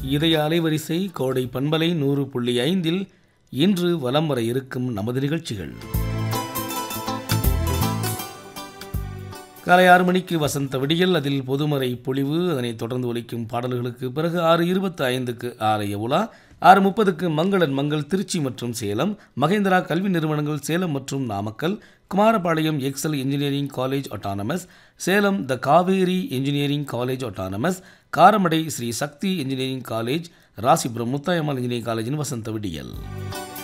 இதய அலைவரிசை கோடை பண்பலை நூறு புள்ளி ஐந்தில் இன்று வலம் வர இருக்கும் நமது நிகழ்ச்சிகள் காலை ஆறு மணிக்கு வசந்த விடியல் அதில் பொதுமறை பொழிவு அதனைத் தொடர்ந்து ஒலிக்கும் பாடல்களுக்கு பிறகு ஆறு இருபத்தி ஐந்துக்கு ஆலய உலா ஆறு முப்பதுக்கு மங்களன் மங்கள் திருச்சி மற்றும் சேலம் மகேந்திரா கல்வி நிறுவனங்கள் சேலம் மற்றும் Namakkal Kumarapalayam Excel engineering college autonomous Salem the Kaveri engineering college autonomous Karamadai Sri Sakthi engineering college Rasipuram Muthayammal engineering காலேஜின் வசந்த விடியல்